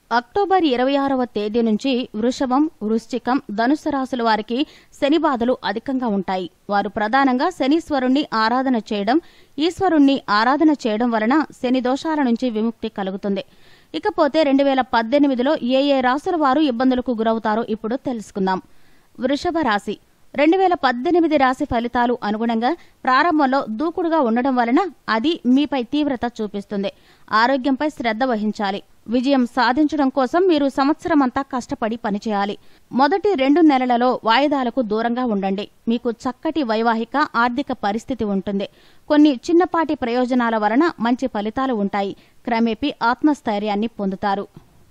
October ఇరవై ఆరవ తేదీ నుంచి వృషభం వృశ్చికం ధనుసు రాశుల వారికి శని బాధలు అధికంగా ఉంటాయి వారు ప్రధానంగా శనీశ్వరుణ్ణి ఆరాధన చేయడం ఈశ్వరుణ్ణి ఆరాధన చేయడం వలన శని దోషాల నుంచి విముక్తి కలుగుతుంది ఇకపోతే రెండు వేల పద్దెనిమిదిలో ఏ ఏ రాశుల వారు ఇబ్బందులకు గురవుతారో ఇప్పుడు తెలుసుకుందాం వృషభ రాశి రెండు వేల పద్దెనిమిది రాశి ఫలితాలు అనుగుణంగా ప్రారంభంలో దూకుడుగా ఉండడం వలన అది మీపై తీవ్రత చూపిస్తుంది ఆరోగ్యంపై శ్రద్ధ వహించాలి విజయం సాధించడం కోసం మీరు సంవత్సరమంతా కష్టపడి పనిచేయాలి మొదటి రెండు నెలలలో వాయిదాలకు దూరంగా ఉండండి మీకు చక్కటి వైవాహిక ఆర్థిక పరిస్థితి ఉంటుంది కొన్ని చిన్నపాటి ప్రయోజనాల వలన మంచి ఫలితాలు ఉంటాయి క్రమేపీ ఆత్మస్థైర్యాన్ని పొందుతారు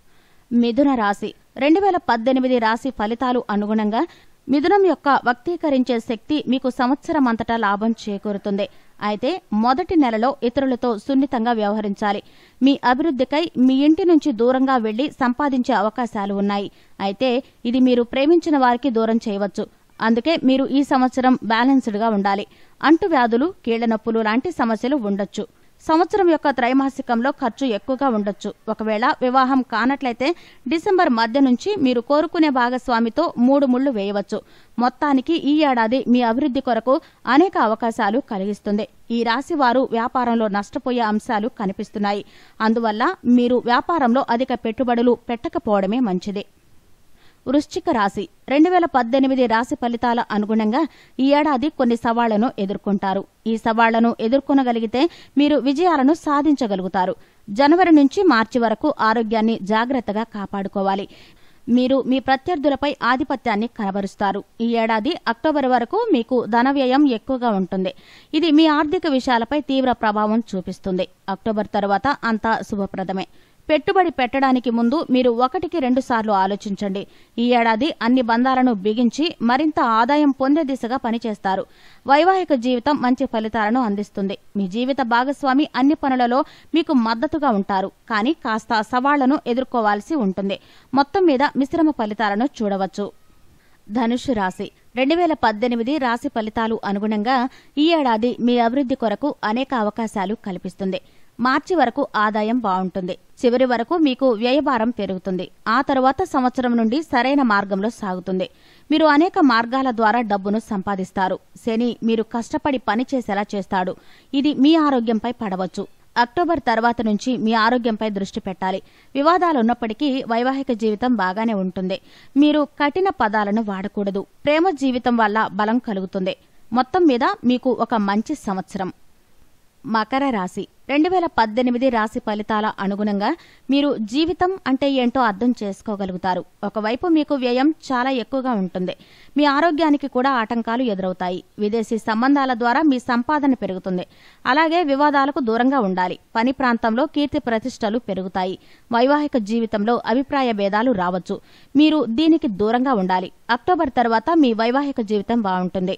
మిథున రాశి రెండు వేల పద్దెనిమిది రాశి ఫలితాలు అనుగుణంగా మిథునం యొక్క వక్తీకరించే శక్తి మీకు సంవత్సరం అంతటా లాభం చేకూరుతుంది అయితే మొదటి నెలలో ఇతరులతో సున్నితంగా వ్యవహరించాలి మీ అభివృద్ధికై మీ ఇంటి నుంచి దూరంగా వెళ్లి సంపాదించే అవకాశాలు ఉన్నాయి అయితే ఇది మీరు ప్రేమించిన వారికి దూరం చేయవచ్చు అందుకే మీరు ఈ సంవత్సరం బ్యాలెన్స్డ్గా ఉండాలి అంటువ్యాధులు కీళ్ల నొప్పులు లాంటి సమస్యలు ఉండొచ్చు సంవత్సరం యొక్క త్రైమాసికంలో ఖర్చు ఎక్కువగా ఉండొచ్చు ఒకవేళ వివాహం కానట్లయితే డిసెంబర్ మధ్య నుంచి మీరు కోరుకునే భాగస్వామితో మూడు ముళ్లు వేయవచ్చు మొత్తానికి ఈ ఏడాది మీ అభివృద్ధి కొరకు అనేక అవకాశాలు కలిగిస్తుంది ఈ రాశి వారు వ్యాపారంలో నష్టపోయే అంశాలు కనిపిస్తున్నాయి అందువల్ల మీరు వ్యాపారంలో అధిక పెట్టుబడులు పెట్టకపోవడమే మంచిది వృశ్చిక రాశి రెండు వేల పద్దెనిమిది రాశి ఫలితాల అనుగుణంగా ఈ ఏడాది కొన్ని సవాళ్లను ఎదుర్కొంటారు ఈ సవాళ్లను ఎదుర్కొనగలిగితే మీరు విజయాలను సాధించగలుగుతారు జనవరి నుంచి మార్చి వరకు ఆరోగ్యాన్ని జాగ్రత్తగా కాపాడుకోవాలి మీరు మీ ప్రత్యర్థులపై ఆధిపత్యాన్ని కనబరుస్తారు ఈ ఏడాది అక్టోబర్ వరకు మీకు ధన వ్యయం ఎక్కువగా ఉంటుంది ఇది మీ ఆర్థిక విషయాలపై తీవ్ర ప్రభావం చూపిస్తుంది అక్టోబర్ తర్వాత అంతా శుభప్రదమే పెట్టుబడి పెట్టడానికి ముందు మీరు ఒకటికి రెండు సార్లు ఆలోచించండి ఈ ఏడాది అన్ని బంధాలను బిగించి మరింత ఆదాయం పొందే దిశగా పనిచేస్తారు వైవాహిక జీవితం మంచి ఫలితాలను అందిస్తుంది మీ జీవిత భాగస్వామి అన్ని పనులలో మీకు మద్దతుగా ఉంటారు కానీ కాస్త సవాళ్లను ఎదుర్కోవాల్సి ఉంటుంది మొత్తం మీద మిశ్రమ ఫలితాలను చూడవచ్చు ధనుషు రాశి రెండు వేల పద్దెనిమిది రాశి ఫలితాలు అనుగుణంగా ఈ ఏడాది మీ అభివృద్ధి కొరకు అనేక అవకాశాలు కల్పిస్తుంది మార్చి వరకు ఆదాయం బాగుంటుంది చివరి వరకు మీకు వ్యయభారం పెరుగుతుంది ఆ తరువాత సంవత్సరం నుండి సరైన మార్గంలో సాగుతుంది మీరు అనేక మార్గాల ద్వారా డబ్బును సంపాదిస్తారు శని మీరు కష్టపడి పని చేసేలా చేస్తాడు ఇది మీ ఆరోగ్యంపై పడవచ్చు అక్టోబర్ తర్వాత నుంచి మీ ఆరోగ్యంపై దృష్టి పెట్టాలి వివాదాలున్నప్పటికీ వైవాహిక జీవితం బాగానే ఉంటుంది మీరు కఠిన పదాలను వాడకూడదు ప్రేమ జీవితం వల్ల బలం కలుగుతుంది మొత్తం మీద మీకు ఒక మంచి సంవత్సరం మకర రాశి రెండు వేల పద్దెనిమిది రాశి ఫలితాల అనుగుణంగా మీరు జీవితం అంటే ఏంటో అర్థం చేసుకోగలుగుతారు ఒకవైపు మీకు వ్యయం చాలా ఎక్కువగా ఉంటుంది మీ ఆరోగ్యానికి కూడా ఆటంకాలు ఎదురవుతాయి విదేశీ సంబంధాల ద్వారా మీ సంపాదన పెరుగుతుంది అలాగే వివాదాలకు దూరంగా ఉండాలి పని ప్రాంతంలో కీర్తి ప్రతిష్టలు పెరుగుతాయి వైవాహిక జీవితంలో అభిప్రాయ భేదాలు రావచ్చు మీరు దీనికి దూరంగా ఉండాలి అక్టోబర్ తర్వాత మీ వైవాహిక జీవితం బాగుంటుంది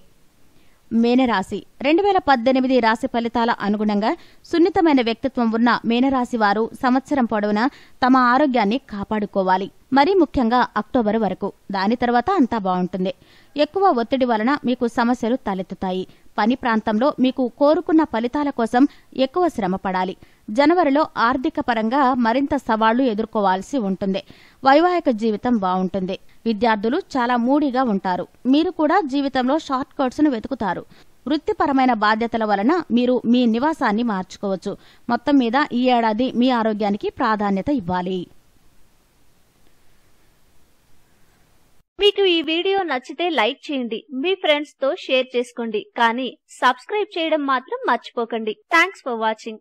మేనరాశి రెండు వేల పద్దెనిమిది రాశి ఫలితాల అనుగుణంగా సున్నితమైన వ్యక్తిత్వం ఉన్న మేనరాశి వారు సంవత్సరం పొడవునా తమ ఆరోగ్యాన్ని కాపాడుకోవాలి మరీ ముఖ్యంగా అక్టోబర్ వరకు దాని తర్వాత అంతా బాగుంటుంది ఎక్కువ ఒత్తిడి వలన మీకు సమస్యలు తలెత్తుతాయి పని ప్రాంతంలో మీకు కోరుకున్న ఫలితాల కోసం ఎక్కువ శ్రమ పడాలి జనవరిలో ఆర్థిక పరంగా మరింత సవాళ్లు ఎదుర్కోవాల్సి ఉంటుంది వైవాహిక జీవితం బాగుంటుంది విద్యార్థులు చాలా మూడీగా ఉంటారు మీరు కూడా జీవితంలో షార్ట్ కట్స్ ను వెతుకుతారు వృత్తిపరమైన బాధ్యతల వలన మీరు మీ నివాసాన్ని మార్చుకోవచ్చు మొత్తం మీద ఈ ఏడాది మీ ఆరోగ్యానికి ప్రాధాన్యత ఇవ్వాలి మీకు ఈ వీడియో నచ్చితే లైక్ చేయండి మీ ఫ్రెండ్స్ తో షేర్ చేసుకోండి కానీ సబ్స్క్రైబ్ చేయడం మాత్రం మర్చిపోకండి థ్యాంక్స్ ఫర్ వాచింగ్